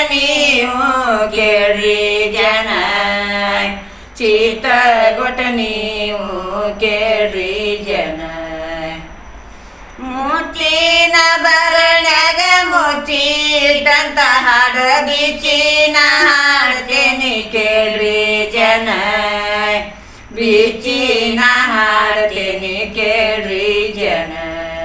ನೀವು ಕೇಳ್ರಿ ಜನ ಚಿತ್ತಗೊಟ್ಟ ನೀವು ಕೇಳ್ರಿ ಜನ ಮುಚ್ಚಿನ ಬರಣಗ ಮುಚ್ಚಿಟ್ಟಂತ ಹಾಡ ಬಿಚ್ಚಿನ ಹಾಡ್ತೇನೆ ಕೇಳ್ರಿ ಜನ ಬಿಚ್ಚಿನ ಹಾಡ್ತೇನೆ ಕೇಳ್ರಿ ಜನ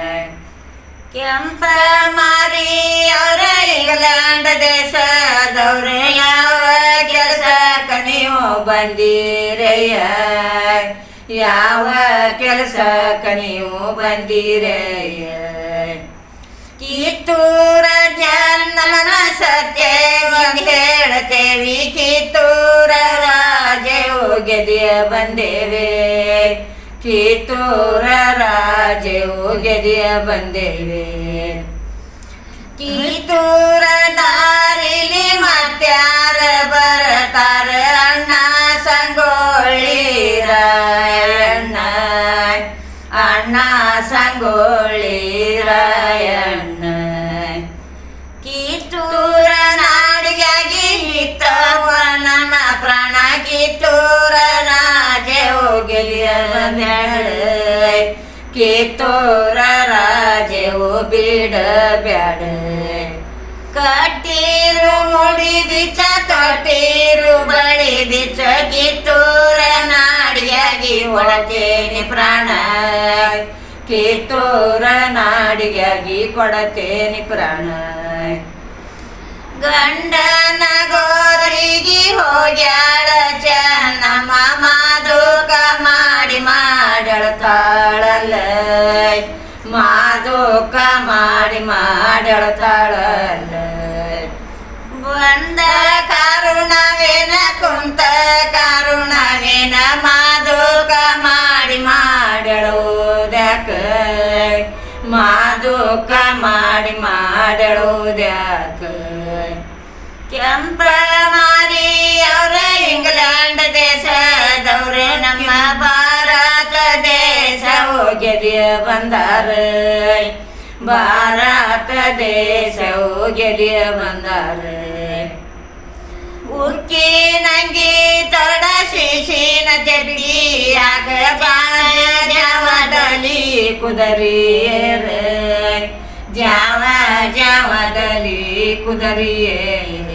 ಕೆಂಪ ಮಾರಿ ಅವರ ಇಂಗ್ಲೆಂಡ್ ದೇಶದವ್ರ ಯಾವ ಕೆಲಸಕ್ಕ ನೀವು ಬಂದಿರಯ್ಯ ಯಾವ ಕೆಲಸಕ್ಕ ನೀವು ಬಂದಿರಯ್ಯ ಕಿತ್ತೂರ ಜನ್ನನ ಸತ್ಯವಾಗಿ ಹೇಳ್ತೇವಿ ಕಿತ್ತೂರ ರಾಜೆ ಗೆದಿಯ ಬಂದೇವೆ ಕಿತ್ತೂರ ರಾಜೆ ಗೆದಿಯ ಬಂದೇವೆ ಕಿತ್ತೂರ ದಾರಿಲಿ ಮತ್ಯಾರ ಬರ್ತಾರ ಅಣ್ಣ ಸಂಗೋಳಿ ರಾಯಣ್ಣ ಅಣ್ಣ ಸಂಗೋಳಿ ರಾಯಣ್ಣ ಕಿತ್ತೂರ ನಾಡಿಗಾಗಿ ನಿತ್ತವ ನನ್ನ ಪ್ರಾಣ ಕಿತ್ತೂರ ರಾಜೆ ಹೋಗಲಿಯ ಕಿತ್ತೂರ ರಾಜೆ ಬಿಡ ಬ್ಯಾಡ ಕಟ್ಟೀರು ಮುಡಿದಿಚ್ಚ ತೊಟ್ಟೀರು ಬಳಿದಿಚ್ಚ ಕಿತ್ತೂರ ನಾಡಿಯಾಗಿ ಒಳತೇನೆ ಪ್ರಾಣ ಕಿತ್ತೂರ ನಾಡಿಗಾಗಿ ಕೊಡತೇನೆ ಪ್ರಾಣ ಗಂಡನ ಗೋರಿಗೆ ಹೋಗ್ಯಾಳ ಚೆನ್ನಮ್ಮ ಮಾದುಕ ಮಾಡಿ ಮಾಡಳ್ತಾಳಲ್ಲ ಮಾದುಕ ಮಾಡಿ ಮಾಡಳ್ತಾಳಲ್ಲ ಬಂದ ಕಾರುಣವೇನ ಕುಂತ ಕಾರುಣವೇನ ಮಾದುಕ ಮಾಡಿ ಮಾಡಳುವುದಕ ಮಾದುಕ ಮಾಡಿ ಮಾಡಳುವುದಕ ಕೆಂಪ ಮಾರಿ ಅವರ ಇಂಗ್ಲೆಂಡ್ ದೇಶದವ್ರ ನಮ್ಮ ಭಾರತ ದೇಶ ಹೋಗ್ಯದಿಯ ಬಂದಾರ ಭಾರತ ದೇಶ ಹೋಗ್ಯದಿಯ ಬಂದಾರ ಉಕ್ಕಿ ನಂಗಿ ತೊಡ ಶಿಶಿನ ಜಬಿ ಯಾಕ ಜಾವದಲ್ಲಿ ಕುದರಿಯರ ಜಾವ ಜಾವದಲ್ಲಿ ಕುದರಿಯರ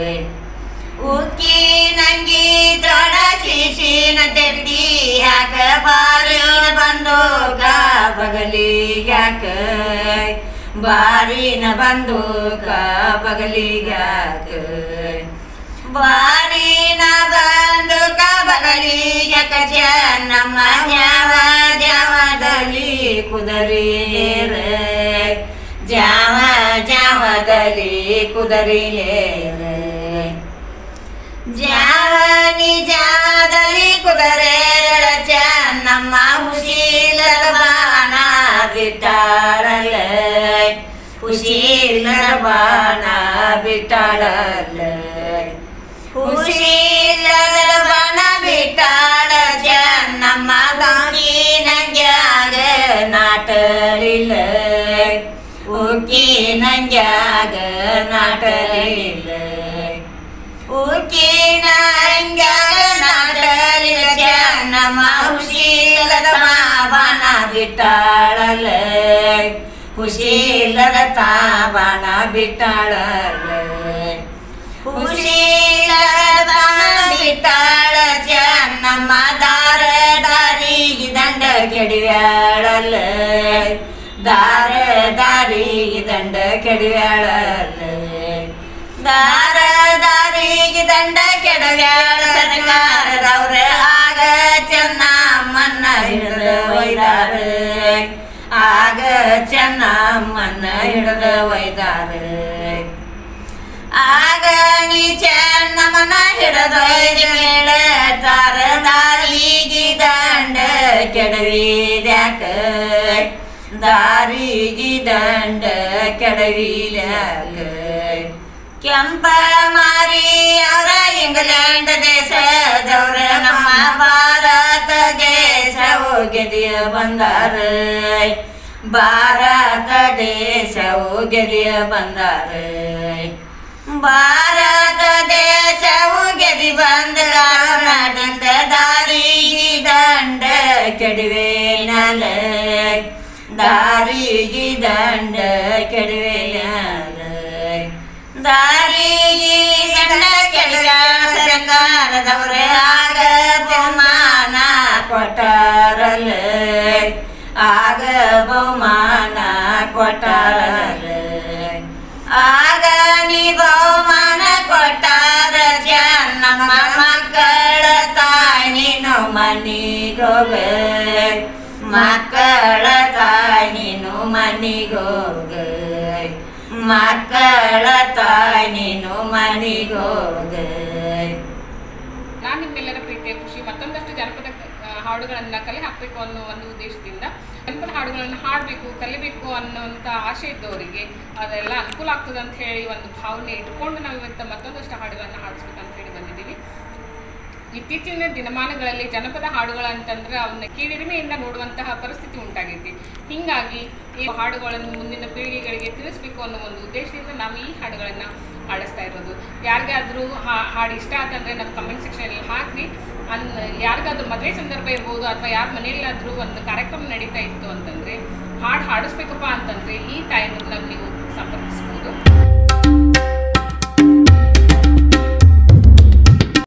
ಉಕ್ಕಿ ನಂಗಿ ತೊಡ ಶಿಶಿನ ಜಬಿ ಯಾಕ ಬಾರಿ ಬಂದೂಕ ಬಗಲಿ ಯಾಕ ಬಾರಿನ ಬಂದೂಕ ಬಗಲಿಗಾಕ ಬಾರಿನ ಬಂದೂಕ ಬಗಲಿಗ ನಮ್ಮ ಜಾವ ಜಾವದಲ್ಲಿ ಕುದರಿಯರ ಜಾವ ಜಾವದಲ್ಲಿ ಕುದರಿಯರ ಜಾವನಿ ಜಾವದಲ್ಲಿ ಕುದರೆರಳ ನಮ್ಮ ಹುಶೀಲರ ಬಾಣ ಬಿಟ್ಟಾಳಲ್ಲ ಹುಶೀಲರ ಬಾಣ ಬಿಟ್ಟಾಳಲ್ಲ ಹುಶೀಲರ ಬಾಣ ಬಿಟ್ಟಾಳ ನಮ್ಮ ಗಾಂಗಿನ ಗ್ಯಾಗ ನಾಟಲಿಲ್ಲ ಉಕ್ಕಿ ನಂಗ್ಯಾಗ ನಾಟಲಿಲ್ಲ ಉಕ್ಕಿನ ಅಂಗ್ಯಾಗ ನಾಟಲಿಲ್ಲ ನಮ್ಮ ಹುಶೀಲರ ಬಾಣ ಬಿಟ್ಟಾಳಲ್ಲ ಹುಶೀಲರ ತಾಬಾಣ ಬಿಟ್ಟಾಳಲ್ಲ ಹುಶೀಲರ ಬಿಟ್ಟಾಳ ನಮ್ಮ ದಾರ ದಾರಿಗೆ ದಂಡ ಕೆಡವ್ಯಾಳಲ್ಲ ದಾರ ದಾರಿಗೆ ದಂಡ ಕೆಡವ್ಯಾಳಲ್ಲ ದಾರ ದಾರಿಗೆ ದಂಡ ಕೆಡವ್ಯಾಳ ಸರ್ಕಾರದವ್ರ ಆಗ ಚೆನ್ನಮ್ಮನ್ನ ಹಿಡಿದ ಒಯ್ದಾರ ಆಗ ಚೆನ್ನಮ್ಮನ್ನ ಹಿಡಿದ ಒಯ್ದಾರ ಆಗ ನೀ ಚೆನ್ನಮ್ಮನ ಹಿಡಿದ ಮೇಳ ತಾರ ದಾರಿಗೆ ದಂಡ ಕೆಡವಿದ್ಯಾಕ ದಾರಿಗೆ ದಂಡ ಕೆಡವಿಲ್ಯಾಕ ಕೆಂಪ ಮಾರಿ ಅವರ ಇಂಗ್ಲೆಂಡ್ ದೇಶದವ್ರ ನಮ್ಮ ಭಾರತ ದೇಶ ಹೋಗಿದೆಯ ಬಂದಾರ ಭಾರತ ದೇಶ ಹೋಗಿದೆಯ ಬಂದಾರ ಭಾರತ ದೇಶವು ಗೆದಿ ಬಂದ ಕರ್ನಾಟಕ ದಾರಿಗೆ ದಂಡ ಕೆಡವೆ ನಲ ದಾರಿಗೆ ದಂಡ ಕೆಡವೆ ನಲ ದಾರಿಗೆ ದಂಡ ಕೆಡವ ಸರ್ಕಾರದವರೇ ಆಗ ಬಹುಮಾನ ಕೊಟ್ಟಾರಲ್ಲ ಆಗ ಬಹುಮಾನ ಕೊಟ್ಟಾರಲ್ಲ ಆಗ ನೀ ಬಹುಮಾನ ಕೊಟ್ಟಾರ ನಮ್ಮ ಮಕ್ಕಳ ತಾಯಿ ನೀನು ಮನಿಗೋಗ ಮಕ್ಕಳ ತಾಯಿ ನೀನು ಮನಿಗೋಗ ಮಕ್ಕಳ ತಾಯಿ ನೀನು ಮನಿಗೋಗ ನಾನು ನಿಮ್ಮೆಲ್ಲರ ಪ್ರೀತಿಯ ಖುಷಿ ಮತ್ತೊಂದಷ್ಟು ಜನಪದ ಆ, ಹಾಡುಗಳನ್ನ ಕಲೆ ಹಾಕಬೇಕು ಅನ್ನೋ ಒಂದು ಉದ್ದೇಶದಿಂದ ಜನಪದ ಹಾಡುಗಳನ್ನು ಹಾಡಬೇಕು ಕಲಿಬೇಕು ಅನ್ನೋಂಥ ಆಸೆ ಇದ್ದವರಿಗೆ ಅದೆಲ್ಲ ಅನುಕೂಲ ಆಗ್ತದೆ ಅಂತ ಹೇಳಿ ಒಂದು ಭಾವನೆ ಇಟ್ಕೊಂಡು ನಾವು ಇವತ್ತು ಮತ್ತೊಂದಷ್ಟು ಹಾಡುಗಳನ್ನು ಹಾಡಿಸ್ಬೇಕು ಅಂತ ಹೇಳಿ ಬಂದಿದ್ದೀವಿ ಇತ್ತೀಚಿನ ದಿನಮಾನಗಳಲ್ಲಿ ಜನಪದ ಹಾಡುಗಳಂತಂದ್ರೆ ಅವನ್ನ ಕೀಳಿರಿಮೆಯಿಂದ ನೋಡುವಂತಹ ಪರಿಸ್ಥಿತಿ ಉಂಟಾಗೈತಿ ಹೀಗಾಗಿ ಈ ಹಾಡುಗಳನ್ನು ಮುಂದಿನ ಪೀಳಿಗೆಗಳಿಗೆ ತಿಳಿಸ್ಬೇಕು ಅನ್ನೋ ಒಂದು ಉದ್ದೇಶದಿಂದ ನಾವು ಈ ಹಾಡುಗಳನ್ನು ಹಾಡಿಸ್ತಾ ಇರೋದು ಯಾರಿಗಾದ್ರೂ ಹಾ- ಹಾಡು ಇಷ್ಟ ಆತಂದ್ರೆ ನಮ್ಮ ಕಮೆಂಟ್ ಸೆಕ್ಷನಲ್ಲಿ ಹಾಕಿ ಅನ್ ಯಾರಿಗಾದ್ರೂ ಮದುವೆ ಸಂದರ್ಭ ಇರ್ಬೋದು ಅಥವಾ ಯಾರ ಮನೆಯಲ್ಲಾದ್ರೂ ಒಂದು ಕಾರ್ಯಕ್ರಮ ನಡೀತಾ ಇತ್ತು ಅಂತಂದ್ರೆ ಹಾಡು ಹಾಡಿಸ್ಬೇಕಪ್ಪ ಅಂತಂದ್ರೆ ಈ ಟೈಮಲ್ಲಿ ನೀವು ಸಂಪರ್ಕಿಸ್ಬೋದು